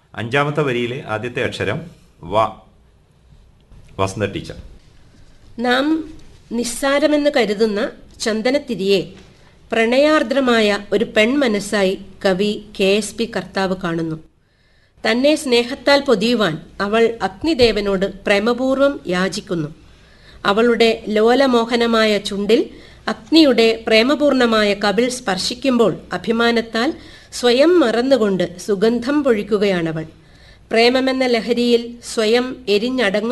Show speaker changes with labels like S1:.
S1: അഞ്ചാമത്തെ വരിയിലെ ആദ്യത്തെ അക്ഷരം വ വസന്ത ടീച്ചർ
S2: നാം നിസ്സാരമെന്ന് കരുതുന്ന ചന്ദനത്തിരിയെ പ്രണയാർദ്രമായ ഒരു പെൺമനസ്സായി കവി കെ എസ് പി കർത്താവ് കാണുന്നു തന്നെ സ്നേഹത്താൽ പൊതിയുവാൻ അവൾ അഗ്നിദേവനോട് പ്രേമപൂർവം യാചിക്കുന്നു അവളുടെ ലോലമോഹനമായ ചുണ്ടിൽ അഗ്നിയുടെ പ്രേമപൂർണമായ കവിൾ സ്പർശിക്കുമ്പോൾ അഭിമാനത്താൽ സ്വയം മറന്നുകൊണ്ട് സുഗന്ധം പൊഴിക്കുകയാണവൾ പ്രേമമെന്ന ലഹരിയിൽ സ്വയം എരിഞ്ഞടങ്ങും